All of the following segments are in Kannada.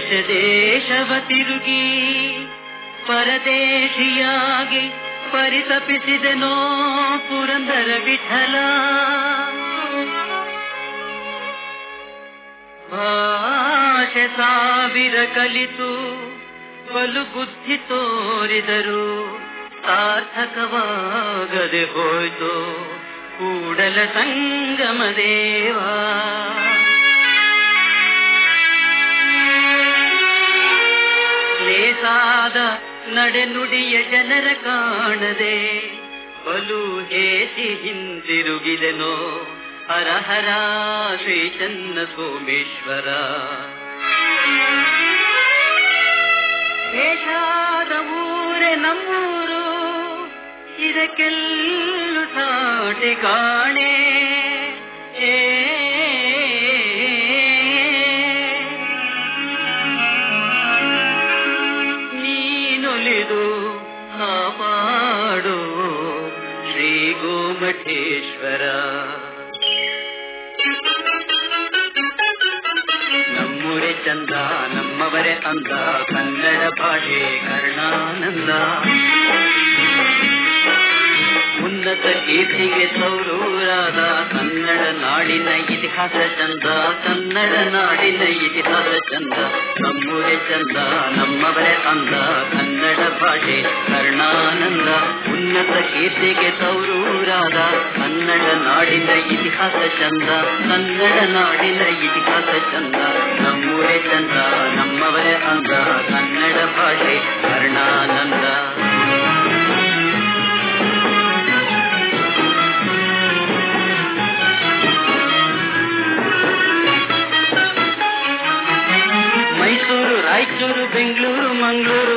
ದೇಶ ದೇಶವ ತಿರುಗಿ ಪರದೇಶಿಯಾಗಿ ಪರಿತಪಿಸಿದೆನೋ ಪುರಂದರ ವಿಠಲ ಭಾಷೆ ಸಾವಿರ ಕಲಿತು ಬಲು ಬುದ್ಧಿ ತೋರಿದರು ಸಾರ್ಥಕವಾಗದೆ ಹೋಯ್ತು ಕೂಡಲ ಸಂಗಮ ದೇವಾ ಲೇಸಾದ ನಡೆನುಡಿಯ ಜನರ ಕಾಣದೆ ಬಲು ಹೇಸಿ ಹಿಂದಿರುಗಿದೆನೋ ಹರ ಹರ ಶ್ರೀ ಚನ್ನ ಸೋಮೇಶ್ವರ ವೇಷಾದ ಊರೆ ನಮ್ಮೂರು ಇದಕ್ಕೆಲ್ಲು ಸಾಟಿ ಕಾಣೆ ಏ ನೀನುಲಿದು ಕಾಪಾಡು ಶ್ರೀ ಗೋಮಠೇಶ್ವರ ನಮ್ಮೂರೇ ಚಂದ ನಮ್ಮವರೇ ಅಂದ ಕನ್ನಡ ಭಾಷೆ ಕರ್ಣಾನಂದ ಉನ್ನತ ಕೀರ್ತಿಗೆ ಸೌರೂರಾದ ಕನ್ನಡ ನಾಡಿನ ಇತಿಹಾಸ ಚಂದ ಕನ್ನಡ ನಾಡಿನ ಇತಿಹಾಸ ಚಂದ ನಮ್ಮೂರೇ ಚಂದ ನಮ್ಮವರೇ ಅಂದ ಕನ್ನಡ ಭಾಷೆ ಕರ್ಣಾನಂದ ಉನ್ನತ ಕೀರ್ತಿಗೆ ಸೌರೂರಾದ ಕನ್ನಡ ನಾಡಿನ ಇತಿಹಾಸ ಚಂದ ಕನ್ನಡ ನಾಡಿನ ಇತಿಹಾಸ ಚಂದ ನಮ್ಮೂರೇ ಚಂದ ನಮ್ಮವರೇ ಅಂದ ಕನ್ನಡ ಭಾಷೆ ಕರ್ಣಾನಂದ ಮೈಸೂರು ರಾಯಚೂರು ಬೆಂಗಳೂರು ಮಂಗಳೂರು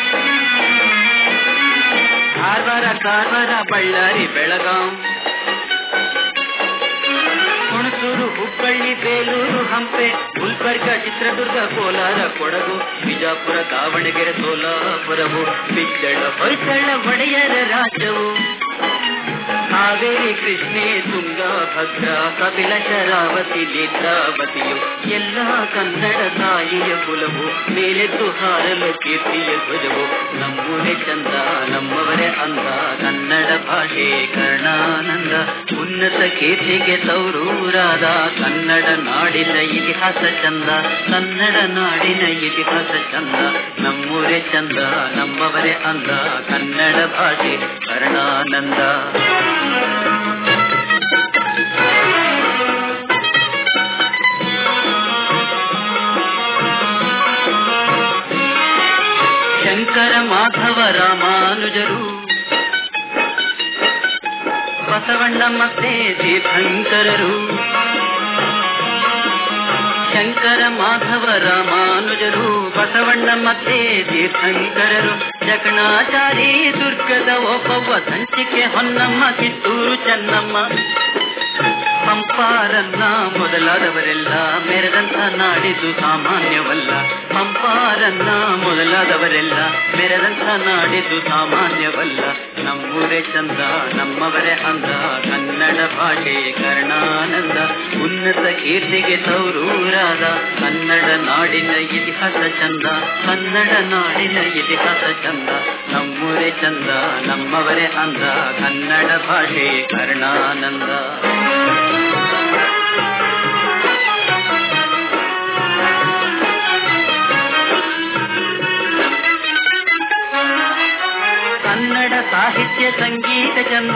ಕಾರವಾರ ಕಾರವಾರ ಬಳ್ಳಾರಿ ಬೆಳಗಾಂ ಹುಣಸೂರು ಹುಬ್ಬಳ್ಳಿ ಬೇಲೂರು ಹಂಪೆ ಗುಲ್ಬರ್ಗ ಚಿತ್ರದುರ್ಗ ಕೋಲಾರ ಕೊಡಗು ಬಿಜಾಪುರ ದಾವಣಗೆರೆ ಸೋಲಾಪುರವು ಬಿಚ್ಚಳ ಹೊಯ್ಸಳ ಒಡೆಯರ ರಾಜ್ಯವು ಕಾವೇರಿ ಕೃಷ್ಣೆ ತುಂಗ ಭದ್ರ ಕಪಿಲ ಶರಾವತಿ ನೇತ್ರಾವತಿಯು ಎಲ್ಲ ಕನ್ನಡ ತಾಯಿಯ ಕುಲವು ಮೇಲೆದ್ದು ಹಾರಲು ಕೀರ್ತಿಯ ಧ್ವಜವು ನಮ್ಮೂರೇ ಚಂದ ನಮ್ಮವರೇ ಅಂದ ಕನ್ನಡ ಭಾಷೆ ಕರ್ಣಾನಂದ ಉನ್ನತ ಕೀರ್ತಿಗೆ ತೌರೂರಾದ ಕನ್ನಡ ನಾಡಿನ ಇತಿಹಾಸ ಚಂದ ಕನ್ನಡ ನಾಡಿನ ಇತಿಹಾಸ ಚಂದ ನಮ್ಮೂರೇ ಚಂದ ನಮ್ಮವರೇ ಅಂದ ಕನ್ನಡ ಭಾಷೆ ಕರ್ಣಾನಂದ ಶಂಕರ ಮಾಧವ ರಾಮಾನುಜರು ಬಸವಣ್ಣ ಮತ್ತೆ ತೀರ್ಥಂಕರರು ಶಂಕರ ಮಾಧವ ರಾಮಾನುಜರು ಬಸವಣ್ಣ ಮತ್ತೆ ತೀರ್ಥಂಕರರು ಜಕಣಾಚಾರಿ ದುರ್ಗದ ಒಬ್ಬವ್ವ ಸಂಚಿಕೆ ಹೊನ್ನಮ್ಮ ಕಿತ್ತೂರು ಚೆನ್ನಮ್ಮ ಪಂಪಾರನ್ನ ಮೊದಲಾದವರೆಲ್ಲ ಮೆರೆದಂತ ನಾಡಿದು ಸಾಮಾನ್ಯವಲ್ಲ ಪಂಪಾರನ್ನ ಮೊದಲಾದವರೆಲ್ಲ ಮೆರೆದಂತ ನಾಡಿದು ಸಾಮಾನ್ಯವಲ್ಲ ನಮ್ಮೂರೇ ಚಂದ ನಮ್ಮವರೇ ಅಂದ ಕನ್ನಡ ಭಾಷೆ ಕರ್ಣಾನಂದ ಉನ್ನತ ಕೀರ್ತಿಗೆ ತೌರೂರಾದ ಕನ್ನಡ ನಾಡಿನ ಇತಿಹಾಸ ಚಂದ ಕನ್ನಡ ನಾಡಿನ ಇತಿಹಾಸ ಚಂದ ನಮ್ಮೂರೇ ಚಂದ ನಮ್ಮವರೇ ಅಂದ ಕನ್ನಡ ಭಾಷೆ ಕರ್ಣಾನಂದ ಕನ್ನಡ ಸಾಹಿತ್ಯ ಸಂಗೀತ ಚಂದ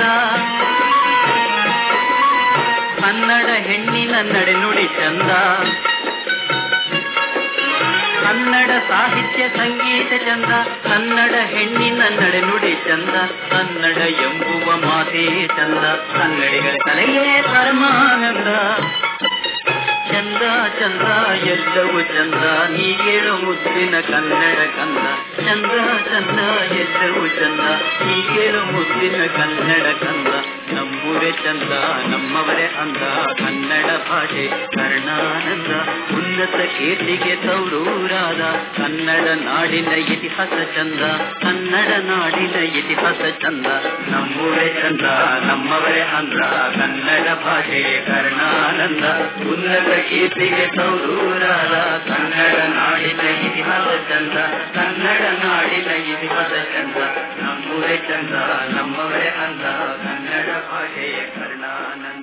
ಕನ್ನಡ ಹೆಣ್ಣಿನ ನಡೆನುಡಿ ಚಂದ ಕನ್ನಡ ಸಾಹಿತ್ಯ ಸಂಗೀತ ಚಂದ ಕನ್ನಡ ಹೆಣ್ಣಿನ ನಡೆನುಡಿ ಚಂದ ಕನ್ನಡ ಎಂಬುವ ಮಾತೇ ಚಂದ ಕನ್ನಡಿಗರ ಕಲೆಯೇ ಪರಮಾನಂದ ಚಂದ ಚಂದ ಎಲ್ಲವೂ ಚಂದ ನೀ ಹೇಳು ಮುದ್ದಿನ ಕನ್ನಡ ಕಂದ ಚಂದ ಚಂದ ಎಲ್ಲವೂ ಚಂದ ನೀ ಹೇಳು ಮುದ್ದಿನ ಕನ್ನಡ ಕಂದ ನಮ್ಮೂರೇ ಚಂದ ನಮ್ಮವರೇ ಅಂದ ಕನ್ನಡ ಭಾಷೆ ಕರ್ಣಾನಂದ ಉನ್ನತ ಕೀರ್ತಿಗೆ ತೌರೂರಾದ ಕನ್ನಡ ನಾಡಿನ ಇತಿಹಾಸ ಚಂದ ಕನ್ನಡ ನಾಡಿನ ಇತಿಹಾಸ ಚಂದ ನಮ್ಮೂರೇ ಚಂದ ನಮ್ಮವರೇ ಅಂದ ಕನ್ನಡ ಭಾಷೆ ಕರ್ಣಾನಂದ ಉನ್ನತ ಕೀರ್ತಿಗೆ ತೌರೂರಾದ ಕನ್ನಡ ನಾಡಿನ ಚಂದ ಕನ್ನಡ ನಾಡಿನ ಈ ಪದ ಚಂದ ನಮ್ಮೂರೇ ಚಂದ ನಮ್ಮವರೇ ಅಂದ ಕನ್ನಡ ಭಾಷೆಯ ಕರ್ಣಾನಂದ